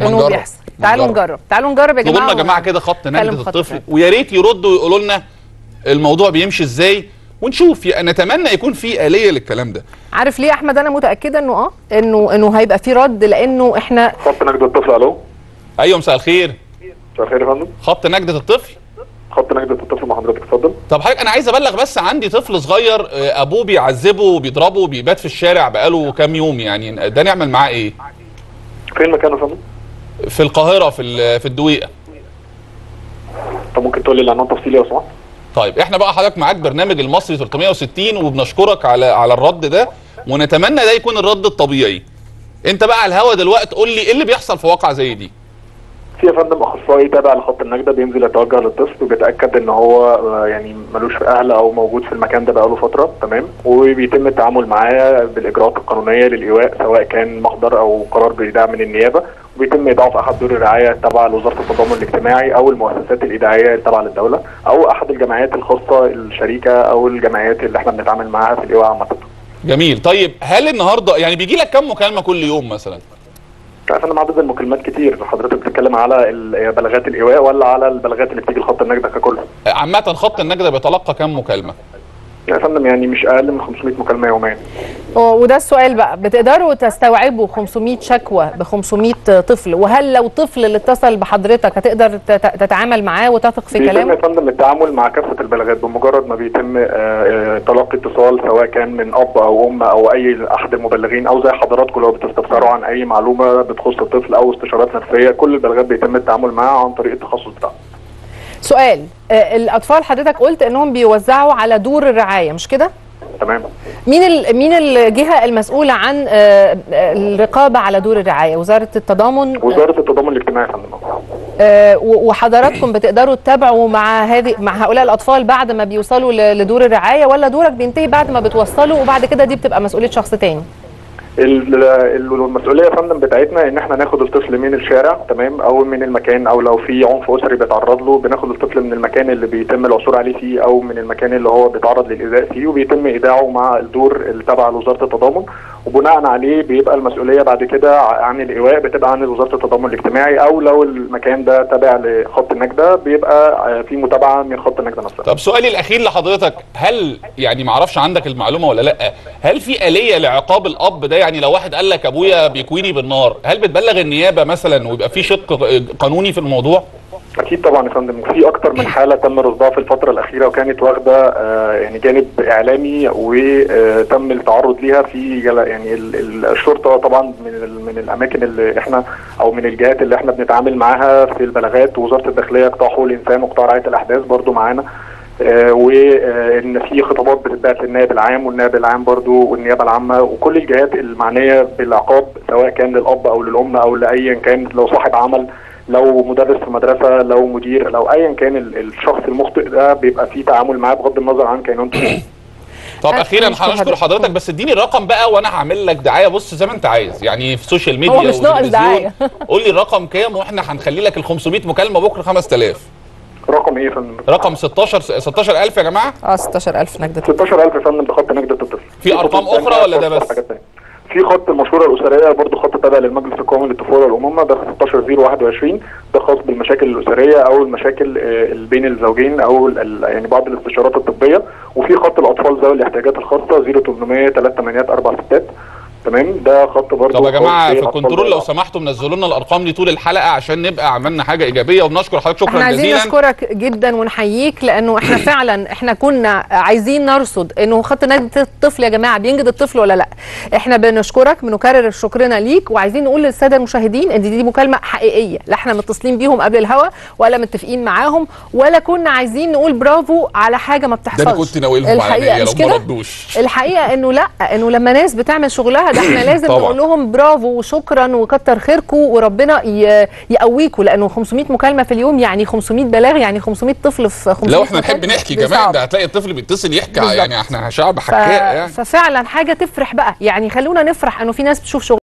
ما انه نجرب. بيحصل ما تعالوا نجرب. نجرب تعالوا نجرب يا نقول جماعه لنا يا جماعه كده خط نتكلم نجده خط الطفل نجدة. ويا ريت يردوا يقولوا لنا الموضوع بيمشي ازاي ونشوف يعني نتمنى يكون في آلية للكلام ده عارف ليه يا احمد انا متاكده انه اه انه انه هيبقى في رد لانه احنا خط نجد الطفل الو ايوه مساء الخير مساء الخير يا فندم خط نجدة الطفل خط نجد الطفل مع حضرتك اتفضل طب حضرتك انا عايز ابلغ بس عندي طفل صغير آه، ابوه بيعذبه وبيضربه وبيبات في الشارع بقاله كام يوم يعني ده نعمل معاه ايه فين مكانه يا فندم؟ في القاهره في ال- في الدويقه طب ممكن تقول لي العنوان تفصيلي لو سمحت؟ طيب احنا بقى حضرتك معاك برنامج المصري 360 وبنشكرك على على الرد ده ونتمنى ده يكون الرد الطبيعي انت بقى على الهوا دلوقتي قول لي ايه اللي بيحصل في واقعه زي دي في يا فندم اخصائي تابع لخط النجده بينزل يتوجه للطفل وبيتاكد ان هو آه، يعني ملوش في اهل او موجود في المكان ده بقاله فتره تمام وبيتم التعامل معاه بالاجراءات القانونيه للايواء سواء كان محضر او قرار بايداع من النيابه وبيتم ايضاعه في احد دور الرعايه تبع لوزاره التضامن الاجتماعي او المؤسسات الايداعيه التابعه للدوله او احد الجمعيات الخاصه الشريكه او الجمعيات اللي احنا بنتعامل معاها في الايواء عامه. جميل طيب هل النهارده يعني بيجي لك كم مكالمه كل يوم مثلا لا، فانا عدد المكالمات كتير حضرتك بتتكلم على ال- بلاغات الايواء ولا على البلاغات اللي بتيجي لخط النجده ككل؟ عامه خط النجده بيتلقى كم مكالمه يا فندم يعني مش اقل من 500 مكالمه يوميا وده السؤال بقى بتقدروا تستوعبوا 500 شكوى ب 500 طفل وهل لو طفل اللي اتصل بحضرتك هتقدر تت- تتعامل معاه وتثق في بيتم يا كلامه فندم التعامل مع كافه البلاغات بمجرد ما بيتم آه، آه، تلقي اتصال سواء كان من اب او ام او اي احد المبلغين او زي حضراتكم لو بتستفسروا عن اي معلومه بتخص الطفل او استشارات نفسيه كل البلاغات بيتم التعامل معاها عن طريق التخصص بتاعه. سؤال آه، الاطفال حضرتك قلت انهم بيوزعوا على دور الرعايه مش كده تمام مين ال- مين الجهه المسؤوله عن آه، آه، الرقابه على دور الرعايه وزاره التضامن وزاره التضامن الاجتماعي يا فندم. آه، و- وحضراتكم بتقدروا تتابعوا مع هذه مع هؤلاء الاطفال بعد ما بيوصلوا ل- لدور الرعايه ولا دورك بينتهي بعد ما بتوصلوا وبعد كده دي بتبقى مسؤوليه شخص تاني ال- ال- المسؤوليه يا فندم بتاعتنا ان احنا ناخد الطفل من الشارع تمام او من المكان او لو في عنف اسري بيتعرض له بناخد الطفل من المكان اللي بيتم العثور عليه فيه او من المكان اللي هو بيتعرض للايذاء فيه وبيتم ايداعه مع الدور اللي تبع لوزاره التضامن وبناء عليه بيبقى المسؤوليه بعد كده ع- عن الايواء بتبقى عن وزاره التضامن الاجتماعي او لو المكان ده تابع لخط النجده بيبقى آه، في متابعه من خط النجده نفسها. طب سؤالي الاخير لحضرتك هل يعني معرفش عندك المعلومه ولا لا هل في اليه لعقاب الاب ده يعني لو واحد قال لك ابويا بيكويني بالنار هل بتبلغ النيابه مثلا ويبقى في شق قانوني في الموضوع اكيد طبعا يا فندم في اكتر من حاله تم رصدها في الفتره الاخيره وكانت واخده آه، يعني جانب اعلامي وتم التعرض ليها في جل- يعني ال- ال- الشرطه طبعا من ال- من الاماكن اللي احنا او من الجهات اللي احنا بنتعامل معاها في البلاغات وزاره الداخليه قطاع حقوق الانسان وقطاع رعايه الاحداث برضو معانا آه، وان في خطابات بتتبعت للنائب العام والنائب العام برضو والنيابه العامه وكل الجهات المعنيه بالعقاب سواء كان للاب او للام او لايا كان لو صاحب عمل لو مدرس في مدرسه لو مدير لو ايا كان ال- الشخص المخطئ ده بيبقى فيه تعامل معاه بغض النظر عن كينونته طب أنا اخيرا بشكر هنشكر حضرتك. حضرتك بس اديني الرقم بقى وانا هعمل لك دعايه بص زي ما انت عايز يعني في السوشيال ميديا هو مش ناقص وتلفزيون. دعاية. قول لي الرقم كام واحنا هنخلي لك ال 500 مكالمه بكره 5000 رقم ايه يا فندم؟ رقم 16 16000 يا جماعه اه 16000 نجدة 16000 يا فندم ده خط نجدة الطفل في أرقام خطوط أخرى ولا ده تانية، بس؟ حاجات تانية. في خط المشوره الاسريه برضه خط تابع للمجلس القومي للطفوله والامومه ده 16021 ده خاص بالمشاكل الاسريه او المشاكل آه، بين الزوجين او ال- ال- يعني بعض الاستشارات الطبيه وفي خط الاطفال ذوي الاحتياجات الخاصه 0800 3846 تمام ده خط برضه طب يا جماعه خاص في بالأطفال الكنترول لو ذوي سمحتوا منزلوا لنا الارقام دي طول الحلقه عشان نبقى عملنا حاجه ايجابيه وبنشكر حضرتك احنا شكرا عايزين جزيلا نشكرك جدا ونحييك لانه احنا فعلا احنا كنا عايزين نرصد انه خط نجدة الطفل يا جماعه بينجد الطفل ولا لا احنا بنشكرك بنكرر شكرنا ليك وعايزين نقول للساده المشاهدين ان دي, دي مكالمه حقيقيه لا احنا متصلين بيهم قبل الهوا ولا متفقين معاهم ولا كنا عايزين نقول برافو على حاجه ما ده بتحصلش انا كنت ناوي لهم على الحقيقه نية مش لو ما كده ردوش الحقيقه انه لا انه لما ناس بتعمل شغلها ده احنا لازم طبعاً. نقول لهم برافو وشكرا وكتر خيركم وربنا ي- يقويكم لانه 500 مكالمه في اليوم يعني 500 بلاغ يعني 500 طفل في 500 لو احنا نحب مكالمة. نحكي ده كمان صعب. ده هتلاقي الطفل بيتصل يحكي بالظبط. يعني احنا شعب ف... حكاء يعني ففعلا حاجه تفرح بقى يعني خلونا نفرح انه في ناس بتشوف شغل